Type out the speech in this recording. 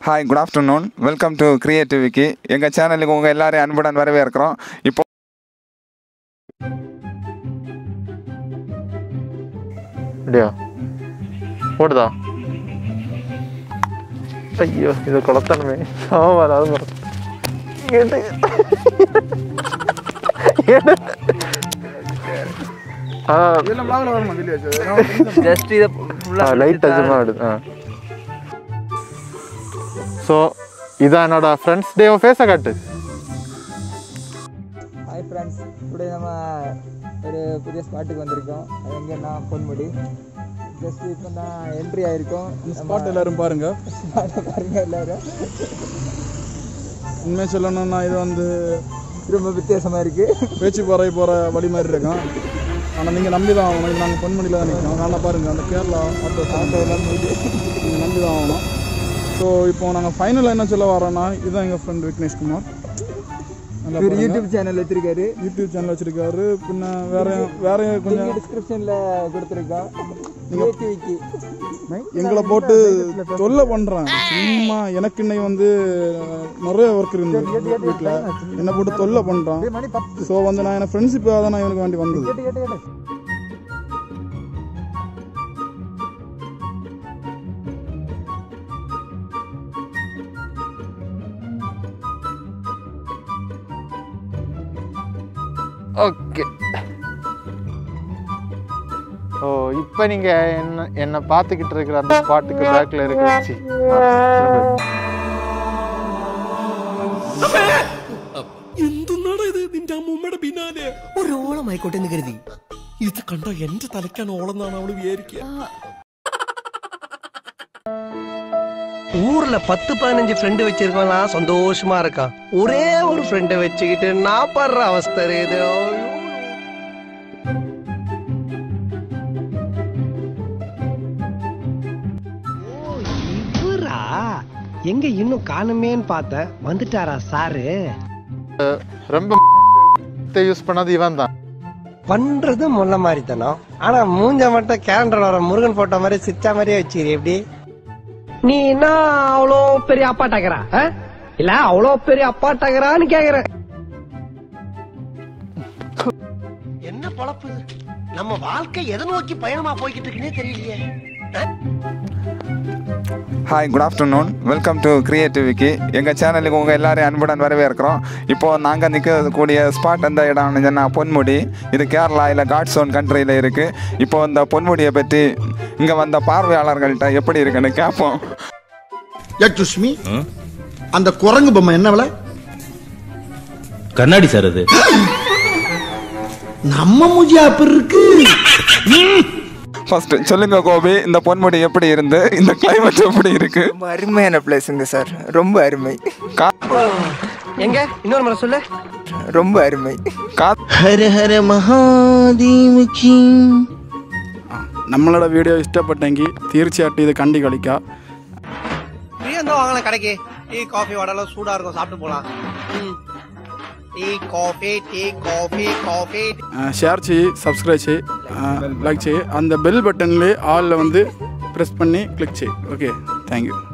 Hi good afternoon welcome to creative Vicky எங்கள் சேனலுக்கு உங்கள் எல்லாரையும் அன்புடன் வரவேற்கிறோம் இப்போ இல்லையா ஓடுதா ஐயோ இது குளத்தனமே ஆமா அது மரம் எடு. எடு. ஆ ஜஸ்ட் இதை ஃபுல்லாக லைட் சும்மா ஆடுது ஆ ஸோ இதான் என்னோட ஃப்ரெண்ட்ஸ் டே ஃபேஸை காட்டு ஹாய் ஃப்ரெண்ட்ஸ் டுடே நம்ம ஒரு புதிய ஸ்பாட்டுக்கு வந்திருக்கோம் அது எங்கன்னா பொன்முடி ஜஸ்ட் இப்போ தான் என்ட்ரி ஆயிருக்கோம் ஸ்பாட் எல்லாரும் பாருங்க ஸ்பாட்டை பாருங்க எல்லாரும் உண்மையை சொல்லணும்னா இது வந்து ரொம்ப வித்தியாசமா இருக்கு பேச்சு பாறை போகிற வழி மாதிரி இருக்கும் ஆனால் நீங்கள் நம்பி தான் ஆகணும் இது நாங்கள் பொன்மணியில் தான் நிற்கிறோம் ஆனால் பாருங்க அந்த கேரளா ஆட்டோ நீங்கள் நம்பி தான் ஆகணும் ஸோ இப்போ நாங்கள் ஃபைனல் என்ன சொல்ல வரோன்னா இதுதான் எங்கள் ஃப்ரெண்ட் விக்னேஷ்குமார் நல்லா ஒரு பாருங்க. யூடியூப் சேனல் வச்சிருக்காரு யூடியூப் சேனல் வச்சிருக்காரு பின்ன வேற வேற கொஞ்சம் டிஸ்கிரிப்ஷன்ல கொடுத்துருக்கோம் கிரியேட்டிவிக்கு எங்களை போட்டு தொல்லை பண்றேன் சும்மா எனக்கு இன்னைக்கு வந்து நிறைய ஒர்க் இருந்தது வீட்டில் என்னை போட்டு தொல்லை பண்றான் மணி பத்து ஸோ வந்து நான் என் ஃப்ரெண்ட்ஷிப் தான் நான் இவனுக்கு வேண்டி வந்தது கேட்டு கேட்டு கேட்டு ஓகே ஓ இப்போ நீங்க என்ன என்னை பார்த்துக்கிட்டு இருக்கிற அந்த ஸ்பாட்டுக்கு பேக்ல இருக்க வச்சு എന്തുന്നാണ് ഇത് നിന്റെ അമ്മൂമ്മയുടെ പിന്നാലെ ഒരോളം ആയിക്കോട്ടെ എന്ന് കരുതി ഇത് കണ്ടോ എന്റെ തലക്കാണ് ഓളെന്നാണ് അവള് വിചാരിക്കുക ஊர்ல பத்து பதினஞ்சு ஃப்ரெண்டு வச்சிருக்கோம்லாம் சந்தோஷமா இருக்கான் ஒரே ஒரு ஃப்ரெண்டை வச்சுக்கிட்டு நான் படுற அவஸ்தை இது ஐயோ. ஓ, இவரா எங்க இன்னும் காணுமேன்னு பார்த்தேன் வந்துட்டாரா சாரு ரொம்ப யூஸ் பண்ணது இவன் தான் பண்றது முள்ள மாதிரி தானோ ஆனா மூஞ்ச மட்டும் கேலண்டர்ல வர முருகன் போட்டோ மாதிரி சிரிச்சா மாதிரியே வச்சிரு எப்படி நீ என்ன அவ்வளோ பெரிய அப்பாட்டாக்கிறா இல்ல அவ்வளோ பெரிய அப்பாட்டாக்கிறான்னு கேக்குற என்ன பொழப்பு இது? நம்ம வாழ்க்கை எதை நோக்கி பயணமா போய்கிட்டு இருக்குன்னே தெரியலையே hi good afternoon welcome to creative Vicky எங்கள் சேனலுக்கு உங்கள் எல்லாரையும் அன்புடன் வரவேற்கிறோம் இப்போது நாங்கள் நிற்கக்கூடிய ஸ்பாட் எந்த இடம்னு சொன்னால் பொன்முடி இது கேரளா இல்லை காட்ஸ் ஓன் கண்ட்ரியில் இருக்குது இப்போ இந்த பொன்முடியை பற்றி இங்கே வந்த பார்வையாளர்கள்ட்ட எப்படி இருக்குன்னு கேட்போம் யக்ஷுஷ்மி அந்த குரங்கு பொம்மை என்ன விலை கண்ணாடி சார் அது நம்ம மூஜி அப்படி இருக்கு ஃபர்ஸ்ட் சொல்லுங்க கோபி இந்த பொன்முடி எப்படி இருந்து இந்த கிளைமேட் எப்படி இருக்கு ரொம்ப அருமையான பிளேஸுங்க சார் ரொம்ப அருமை எங்க இன்னொரு முறை சொல்லு ரொம்ப அருமை கா ஹர ஹர മഹാദേവകി நம்மளோட வீடியோ இஷ்டப்பட்டெங்கி தீர்ச்சியாட்டி இது கண்டி கழிக்கா ஃப்ரீயா இருந்தா வாங்கலாம் கடைக்கு டீ காஃபி வடலாம் சூடா இருக்கும் சாப்பிட்டு போலாம் tea coffee tea coffee coffee share చేయి సబ్స్క్రైబ్ చేయి లైక్ చేయి அந்த பெல் பட்டன்லேயே ஆலில் வந்து ப்ரெஸ் பண்ணி கிளிக் చేయి ஓகே தேங்க்யூ